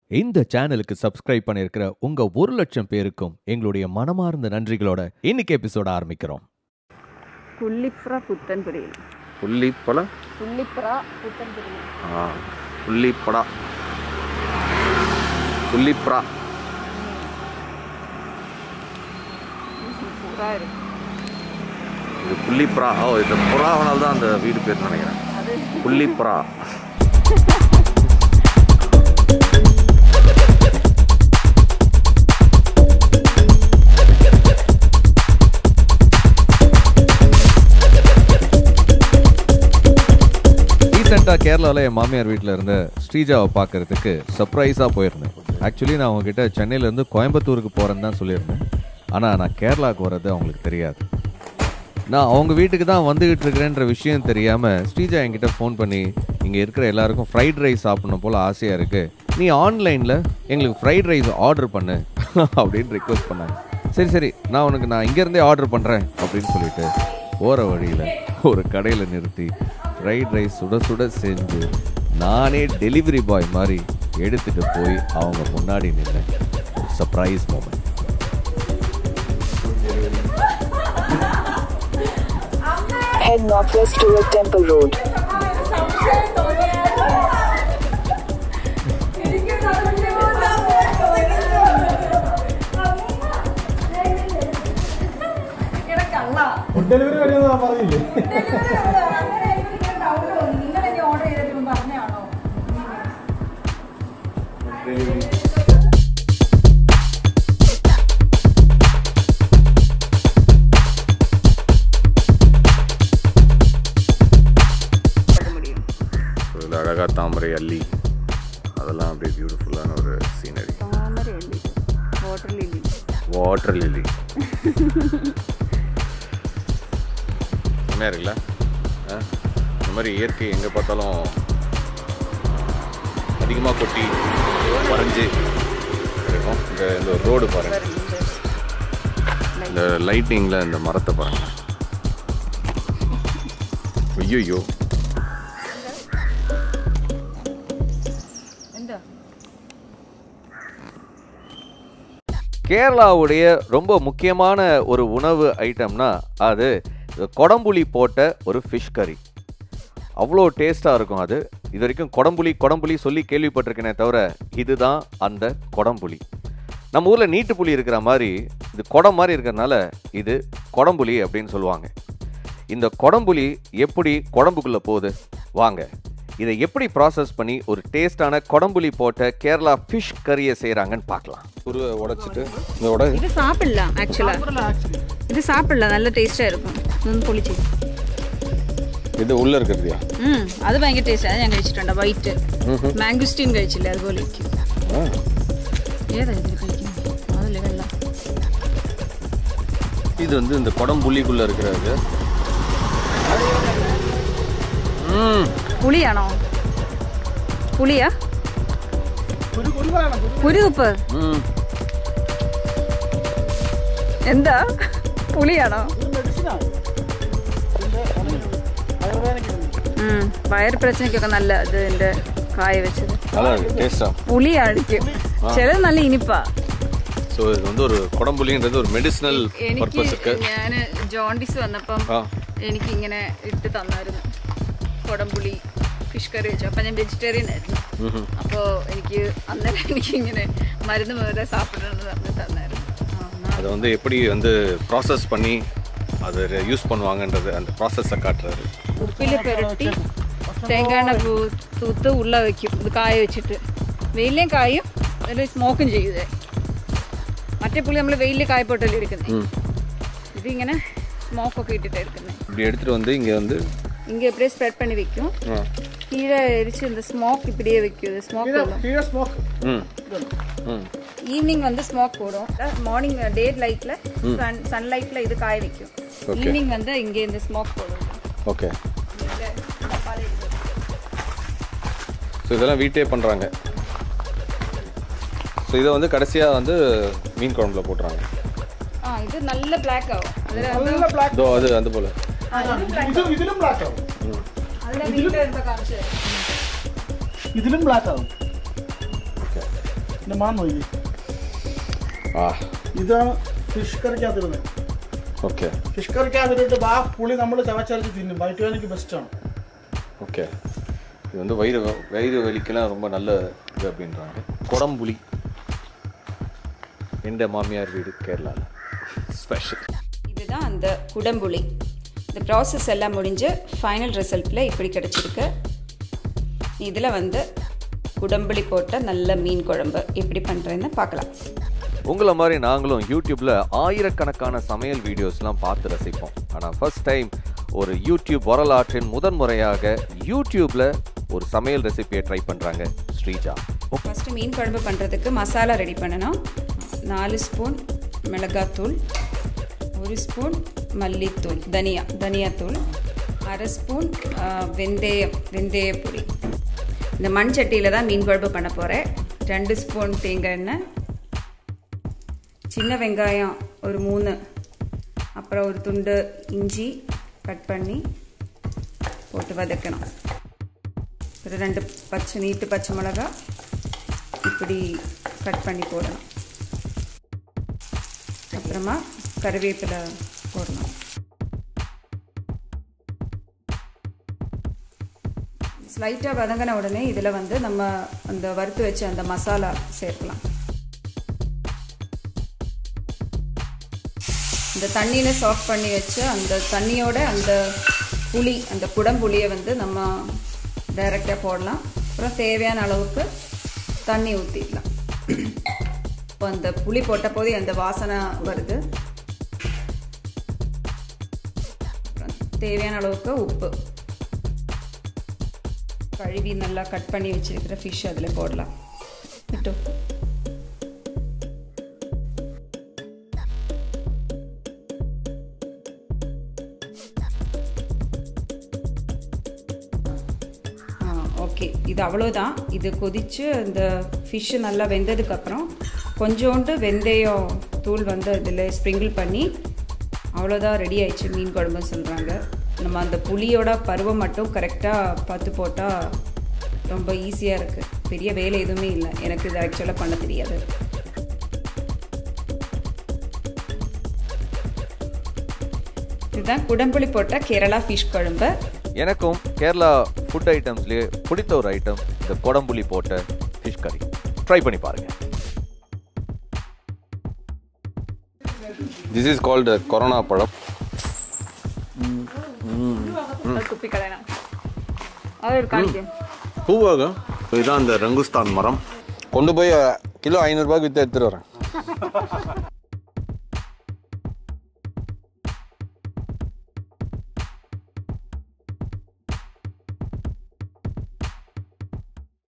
இந்த சேனலுக்கு சப்ஸ்கிரைப் பண்ணியிருக்கிற உங்க ஒரு லட்சம் பேருக்கும் எங்களுடைய மனமார்ந்த நன்றிகளோட இன்னைக்கு எபிசோட ஆரம்பிக்கிறோம் പുള്ളിപ്ര പുത്തൻപുരയിൽ புள்ளிப்பழ പുള്ളിപ്ര പുത്തൻപുരയിൽ ஆ புள்ளிப்படா புள்ளிப்ரா സൂപ്പറായിരുന്നു இது புள்ளிப்ரா ஓ இந்த புறாவனால் தான் அந்த வீடு பேர் நினைக்கிறேன் അത് புள்ளிப்ரா ரீசெண்டாக கேரளாவில் என் மாமியார் வீட்டில் இருந்த ஸ்ரீஜாவை பார்க்கறதுக்கு சர்ப்ரைஸாக போயிருந்தேன் ஆக்சுவலி நான் அவங்ககிட்ட சென்னையிலேருந்து கோயம்புத்தூருக்கு போகிறேன்னு தான் சொல்லியிருந்தேன் ஆனால் நான் கேரளாவுக்கு வர்றது அவங்களுக்கு தெரியாது நான் அவங்க வீட்டுக்கு தான் வந்துகிட்டு இருக்கிறேன்ற விஷயம் தெரியாமல் ஸ்ரீஜா என்கிட்ட ஃபோன் பண்ணி இங்கே இருக்கிற எல்லாருக்கும் ஃப்ரைட் ரைஸ் சாப்பிடணும் போல் ஆசையாக இருக்குது நீ ஆன்லைனில் எங்களுக்கு ஃப்ரைட் ரைஸ் ஆர்டர் பண்ணு அப்படின்னு ரிக்வெஸ்ட் பண்ணாங்க சரி சரி நான் உனக்கு நான் இங்கேருந்தே ஆர்டர் பண்ணுறேன் அப்படின்னு சொல்லிட்டு போகிற வழியில் ஒரு கடையில் நிறுத்தி ஃப்ரைட் ரைஸ் சுட சுட செஞ்சு நானே டெலிவரி பாய் மாதிரி எடுத்துகிட்டு போய் அவங்க முன்னாடி நின்னேன் surprise moment Head northwest toward Temple Road. Delivery വരുമെന്ന് പറഞ്ഞില്ലേ இதில் அழகா தாமரை அள்ளி அதெல்லாம் அப்படியே பியூட்டிஃபுல்லான ஒரு சீனரி താമരയല്ലേ വാട്ടർ ലില്ലി வாட்டர் லில்லி செம்மையாக இருக்குல்ல ஆ? இந்த மாதிரி இயற்கை எங்கே பார்த்தாலும் அதிகமாக கொட்டி வரைஞ்சி இருக்கும் இந்த இந்த ரோடு பாருங்க இந்த லைட்டிங்கில் இந்த மரத்தை பாருங்க ஐயோ എന്താ கேரளாவுடைய ரொம்ப முக்கியமான ஒரு உணவு ஐட்டம்னா அது கொடம்புளி போட்ட ஒரு ஃபிஷ் கறி அவ்வளோ டேஸ்ட்டாக இருக்கும் அது இது வரைக்கும் கொடம்புளி கொடம்புளி சொல்லி கேள்விப்பட்டிருக்கேனே தவிர இதுதான் அந்த கொடம்புளி நம்ம ஊரில் நீட்டு புளி இருக்கிற மாதிரி இது குடம் மாதிரி இருக்கிறதுனால இது கொடம்புளி அப்படின்னு சொல்லுவாங்க இந்த கொடம்புளி எப்படி குழம்புக்குள்ளே போகுது வாங்க இதை எப்படி ப்ராசஸ் பண்ணி ஒரு டேஸ்டான கொடம்புளி போட்ட கேரளா ஃபிஷ் கறியை செய்கிறாங்கன்னு பார்க்கலாம் ஒரு உடைச்சிட்டு இந்த உடை ഇത് സാപ്പിടலாம் ആക്ച്വലാ ഇത് സാപ്പിടலாம் നല്ല ടേസ്റ്റാ இருக்கும் ഇതൊന്ന് പൊളിച്ച് இது உள்ளே இருக்கிறதுயா ഉം, അത് ഭയങ്കര ടേസ്റ്റ് അത് ഞാൻ കഴിച്ചിട്ടുണ്ട് വൈറ്റ് മാംഗുസ്റ്റീൻ കഴിച്ചില്ലേ അതുപോലെ ഇരിക്കും ഏതാ ഇതിൽ കഴിക്കുന്നത് അതല്ലേ വെള്ളം இது வந்து இந்த குடம்புள்ளிக்குள்ளே இருக்கிறது ம் പുളിയാണോ പുളിയാ കുരുകുപ്പ് ம் എന്താ പുളിയാണോ ഉം, വയറ് പ്രശ്നക്കൊക്കെ നല്ല ഇത് എന്റെ കായ വെച്ചത് நல்லா இருக்கு டேஸ்டாக പുളി അടിക്കും ചിലത് നല്ല ഇനിപ്പാ ஸோ இது வந்து ஒரு குடம்புள்ளின்றது ஒரு மெடிசினல் എനിക്ക് பர்பஸ் இருக்கு ഞാൻ ജോണ്ടിസ് വന്നപ്പം ആ എനിക്ക് ഇങ്ങനെ ഇട്ട് തന്നായിരുന്നു കുടംപുളി ഫിഷ് കറി വെച്ചു അപ്പം ഞാൻ വെജിറ്റേറിയൻ ആയിരുന്നു ம்ஹும். അപ്പോൾ എനിക്ക് അന്നേരം എനിക്ക് ഇങ്ങനെ മരുന്ന് വേറെ സാപ്പിടണമെന്ന് പറഞ്ഞ് തന്നായിരുന്നു ആ, എന്നാ அதை வந்து எப்படி வந்து ப்ராசஸ் பண்ணி அதை யூஸ் பண்ணுவாங்கன்றது அந்த ப்ராசஸை காட்டுறாரு ഉപ്പിൽ പുരട്ടി തേങ്ങാണ്ണ പൂ- തൂത്ത് ഉള്ള വെക്കും ഇത് കായ വെച്ചിട്ട് വെയിലേയും കായും അതിൽ സ്മോക്കും ചെയ്തേ മറ്റേ പുളി നമ്മൾ വെയിലിൽ കായപ്പോട്ടല്ലേ എടുക്കുന്നത് ம் ഇതിങ്ങനെ സ്മോക്കൊക്കെ ഇട്ടിട്ട് എടുക്കുന്നത് இப்படி எடுத்துகிட்டு வந்து இங்கே வந்து இங்கே எப்படியே ஸ்ப்ரெட் பண்ணி வைக்கும் ஆ. கீழே எரிச்சு இந்த ஸ்மோக் இப்படியே வைக்கும் இது ஸ்மோக் போடும் കീഴ സ്മോക്ക് ம் ம் ஈவினிங் வந்து ஸ்மோக் போடும் மார்னிங் டே லைட்ல சன் சன்லைட்ல இது காய வைக்கும் Okay. ஈவினிங் வந்து இங்கே இந்த ஸ்மோக் போடும் ஓகே ஸோ இதெல்லாம் வீட்டே பண்ணுறாங்க ஸோ இதை வந்து கடைசியாக வந்து மீன் குழம்புல போட்டுறாங்க ആ ഇത് നല്ല ബ്ലാക്ക് ആവും അതിൽ നല്ല ബ്ലാക്ക് இதோ அது அந்த போல் ഇതിലും ഇതിലും ബ്ലാക്ക് ആവും അതിലെ വീട്ടിൽ വരുമ്പോ കാണിച്ചു തരാം. ഇതിലും ബ്ലാക്ക് ആവും ஓகே ഇതിന്റെ മണം നോക്കി ആ ഇതാണ് ഫിഷ് കറിക്കകത്തിരുന്നത് ഓക്കെ ഫിഷ് കറിക്കകത്തിട്ട് ആ പുളി നമ്മൾ ചവച്ചരച്ച് തിന്നും വയറ്റുവേദനയ്ക്ക് ബെസ്റ്റാണ് ஓகே இது வந்து வயிறு வயிறு வலிக்கெல்லாம் ரொம்ப நல்ல இது அப்படின்றாங்க குடம்புளி எந்த மாமியார் வீடு கேரளாவில் ஸ்பெஷல் இதுதான் அந்த குடம்புளி இந்த ப்ராசஸ் எல்லாம் முடிஞ்சு ஃபைனல் ரிசல்ட்டில் இப்படி கிடச்சிருக்கு இதில் வந்து குடம்புளி போட்ட நல்ல மீன் குழம்பு எப்படி பண்ணுறேன்னு பார்க்கலாம் உங்களை மாதிரி நாங்களும் யூடியூப்ல ஆயிரக்கணக்கான சமையல் வீடியோஸ்லாம் பார்த்து ரசிப்போம் ஆனால் ஃபர்ஸ்ட் டைம் ஒரு யூடியூப் வரலாற்றின் முதன்முறையாக யூடியூப்ல ஒரு சமையல் ரெசிபியை ட்ரை பண்றாங்க ஸ்ரீஜா ஃபஸ்ட்டு மீன் குழம்பு பண்ணுறதுக்கு மசாலா ரெடி பண்ணணும் நாலு ஸ்பூன் மிளகாத்தூள் ஒரு ஸ்பூன் மல்லித்தூள் தனியா தனியாத்தூள் அரை ஸ்பூன் ஆ, வெந்தயம் வெந்தய பொடி இந்த மண் சட்டியில் தான் மீன் குழம்பு பண்ண போகிறேன் ரெண்டு ஸ்பூன் தேங்காய் எண்ணெய் சின்ன வெங்காயம் ஒரு மூணு அப்புறம் ஒரு துண்டு இஞ்சி கட் பண்ணி போட்டு வதக்கணும் ஒரு ரெண்டு பச்சை நீட்டு பச்சை மிளகா இப்படி கட் பண்ணி போடணும் அப்புறமா கருவேப்பிலை போடணும் ஸ்லைட்டாக வதங்கின உடனே இதில் வந்து நம்ம அந்த வறுத்து வச்ச அந்த மசாலா சேர்க்கலாம் இந்த தண்ணியில் சாஃப்ட் பண்ணி வச்சு அந்த தண்ணியோட அந்த புளி அந்த குடம்புளியை வந்து நம்ம டைரெக்டாக போடலாம் அப்புறம் தேவையான அளவுக்கு தண்ணி ஊற்றிடலாம் இப்போ அந்த புளி போட்ட போது அந்த வாசனை வருது அப்புறம் தேவையான அளவுக்கு உப்பு கழுவி நல்லா கட் பண்ணி வச்சிருக்கிற ஃபிஷ் அதில் போடலாம் விட்டு ஓகே இது அவ்வளோதான் இது கொதித்து இந்த ஃபிஷ்ஷு நல்லா வெந்ததுக்கப்புறம் கொஞ்சோண்டு வெந்தயம் தூள் வந்து இதில் ஸ்ப்ரிங்கிள் பண்ணி அவ்வளோதான் ரெடி ஆயிடுச்சு மீன் குழம்புன்னு சொல்கிறாங்க நம்ம அந்த புளியோட பருவம் மட்டும் கரெக்டாக பார்த்து போட்டால் ரொம்ப ஈஸியாக இருக்குது பெரிய வேலை எதுவுமே இல்லை எனக்கு இது ஆக்சுவலாக பண்ண தெரியாது இதுதான் குடம்புளி போட்ட கேரளா ஃபிஷ் குழம்பு எனக்கும் கேரளா ஃபுட் ஐட்டம்ஸ்லேயே பிடித்த ஒரு ஐட்டம் இந்த கொடம்புளி போட்ட ஃபிஷ் கறி ட்ரை பண்ணி பாருங்க திஸ் இஸ் கால்டு கொரோனா பழம் குப்பி கலைனா அவர் காணிக்கும் பூவாக இதுதான் அந்த ரங்குஸ்தான் மரம் கொண்டு போய் கிலோ ஐநூறுரூபாய்க்கு விற்று எடுத்துகிட்டு வரேன்